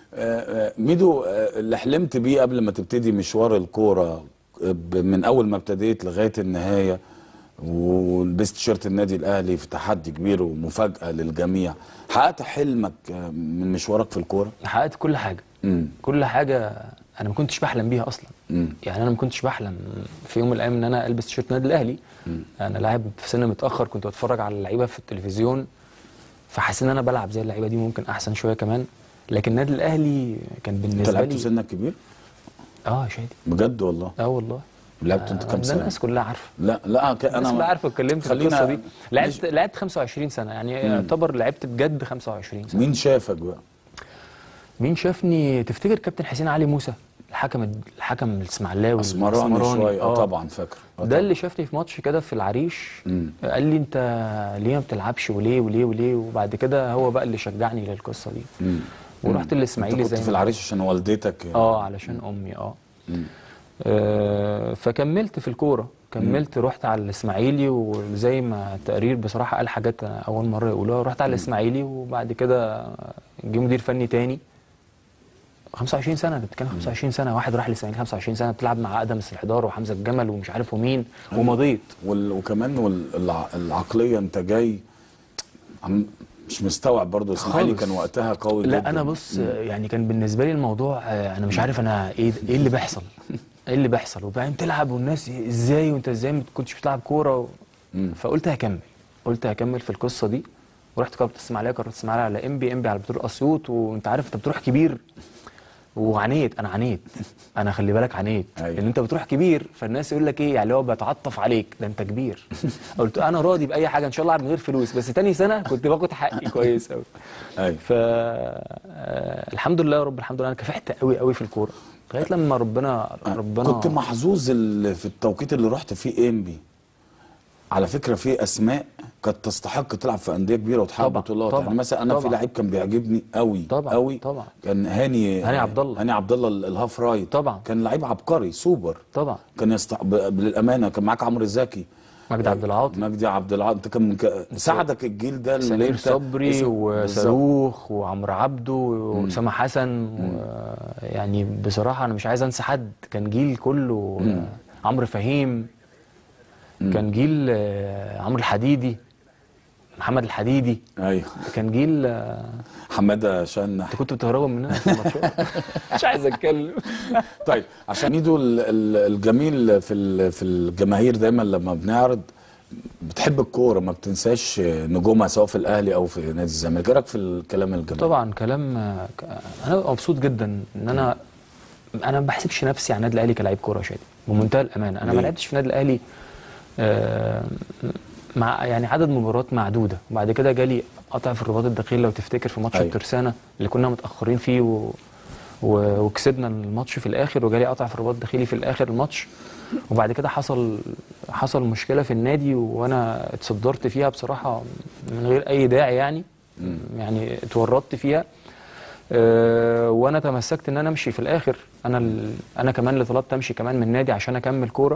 آه، آه، ميدو آه، اللي حلمت بيه قبل ما تبتدي مشوار الكوره آه، ب- من اول ما ابتديت لغايه النهايه ولبست تيشيرت النادي الاهلي في تحدي كبير ومفاجاه للجميع حققت حلمك آه، من مشوارك في الكوره حققت كل حاجه امم كل حاجه انا ما كنتش بحلم بيها اصلا امم يعني انا ما كنتش بحلم في يوم من الايام ان انا البس تيشيرت النادي الاهلي انا لاعب في سن متاخر كنت بتفرج على اللعيبه في التلفزيون فحسيت ان انا بلعب زي اللعيبه دي ممكن احسن شويه كمان لكن النادي الاهلي كان انت بالنسبه لعبت لي سنك كبير اه يا شادي بجد والله اه والله لعبت انت آه، كام ده سنه الناس كلها عارفه لا لا ك- الناس انا كلها عارفه اتكلمت في خلينا- القصه دي لعبت مش- لعبت 25 سنه يعني يعتبر لعبت بجد 25 سنه مين شافك بقى مين شافني تفتكر كابتن حسين علي موسى الحكم الحكم الاسماعيلاوي اسمراني شويه اه آه. طبعا فاكر آه ده طبعاً. اللي شافني في ماتش كده في العريش مم. قال لي انت ليه ما بتلعبش وليه وليه وليه وبعد كده هو بقى اللي شجعني للقصه دي مم. ورحت مم. الاسماعيلي انت زي كنت في ما- العريش عشان والدتك اه علشان امي اه مم. آه، فكملت في الكوره كملت رحت على الاسماعيلي وزي ما التقرير بصراحه قال حاجات أنا اول مره يقولوها رحت على الاسماعيلي وبعد كده جه مدير فني تاني 25 سنه انت بتتكلم 25 سنه واحد راح الاسماعيلي 25 سنه بتلعب مع ادم السلحدار وحمزه الجمل ومش عارف ومين ومضيت وال... وكمان والعقليه انت جاي عم... مش مستوعب برضه اسماعيلي خالص. كان وقتها قوي جدا لا انا بص يعني كان بالنسبه لي الموضوع آه، انا مش عارف انا ايه ايه اللي بيحصل ايه اللي بيحصل وبعدين تلعب والناس ازاي وانت ازاي ما كنتش بتلعب كوره و... مم. فقلت هكمل قلت هكمل في القصه دي ورحت قررت الاسماعيليه قررت الاسماعيليه على انبي انبي على بطوله اسيوط وانت عارف انت بتروح كبير وعانيت انا عانيت انا خلي بالك عانيت أيوة. لان انت بتروح كبير فالناس يقول لك ايه يعني هو بيتعطف عليك ده انت كبير قلت انا راضي باي حاجه ان شاء الله العب من غير فلوس بس تاني سنه كنت باخد حقي كويس قوي ايوه ف آه، الحمد لله يا رب الحمد لله انا كافحت قوي قوي في الكوره لغايه لما ربنا ربنا كنت محظوظ ال- في التوقيت اللي رحت فيه انبي على فكره في اسماء كانت تستحق تلعب في انديه كبيره وتحقق طبعا، بطولات طبعا، يعني مثلا انا في طبعا. لعيب كان بيعجبني قوي طبعا، قوي طبعا. كان هاني هاني عبد الله. هاني عبد الله ال- الهاف رايت طبعا. كان لعيب عبقري سوبر طبعا كان يستحق للامانه كان معاك عمرو زكي مجدي عبد العاطي مجدي عبد العاطي انت كان ك... ساعدك الجيل ده اللي سمير انت صبري اسم- بالظبط. وصاروخ وعمرو عبده واسامه حسن و... يعني بصراحه انا مش عايز انسى حد كان جيل كله آه، عمرو فهيم كان جيل آه، عمرو الحديدي محمد الحديدي ايوه كان جيل آه، حماده شنح انت كنت بتهربوا مننا في الماتشات مش عايز اتكلم طيب عشان ميدو ال- ال- الجميل في ال- في الجماهير دايما لما بنعرض بتحب الكوره ما بتنساش نجومها سواء في الاهلي او في نادي الزمالك ايه رايك في الكلام الجميل طبعا كلام آه، ك- انا ببقى مبسوط جدا ان انا انا ما بحسبش نفسي على النادي الاهلي كلاعب كوره يا شادي بمنتهى الامانه انا ما ليه؟ لعبتش في النادي الاهلي آه، مع يعني عدد مباريات معدوده وبعد كده جالي قطع في الرباط الداخلي لو تفتكر في ماتش أيوة. الترسانه اللي كنا متاخرين فيه و... و... وكسبنا الماتش في الاخر وجالي قطع في الرباط الداخلي في الاخر الماتش وبعد كده حصل حصل مشكله في النادي وانا اتصدرت فيها بصراحه من غير اي داعي يعني يعني اتورطت فيها أه وانا تمسكت ان انا امشي في الاخر انا ال... انا كمان اللي طلبت امشي كمان من النادي عشان اكمل كوره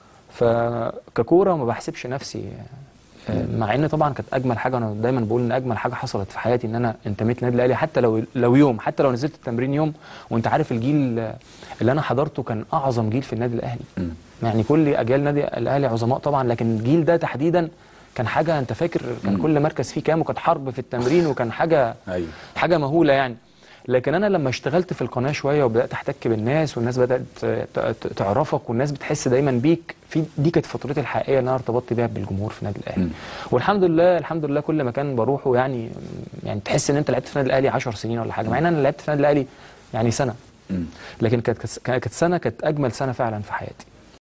فككوره ما بحسبش نفسي أه مع ان طبعا كانت اجمل حاجه انا دايما بقول ان اجمل حاجه حصلت في حياتي ان انا انتميت للنادي الاهلي حتى لو لو يوم حتى لو نزلت التمرين يوم وانت عارف الجيل اللي انا حضرته كان اعظم جيل في النادي الاهلي يعني كل اجيال النادي الاهلي عظماء طبعا لكن الجيل ده تحديدا كان حاجه انت فاكر كان كل مركز فيه كام وكانت حرب في التمرين وكان حاجه ايوه حاجه مهوله يعني لكن انا لما اشتغلت في القناه شويه وبدات احتك بالناس والناس بدات ت- ت- تعرفك والناس بتحس دايما بيك في دي كانت فترتي الحقيقيه اللي انا ارتبطت بيها بالجمهور في النادي الاهلي والحمد لله الحمد لله كل مكان بروحه يعني يعني تحس ان انت لعبت في النادي الاهلي 10 سنين ولا حاجه مع ان انا لعبت في النادي الاهلي يعني سنه مم. لكن كانت كانت كانت سنه كانت اجمل سنه فعلا في حياتي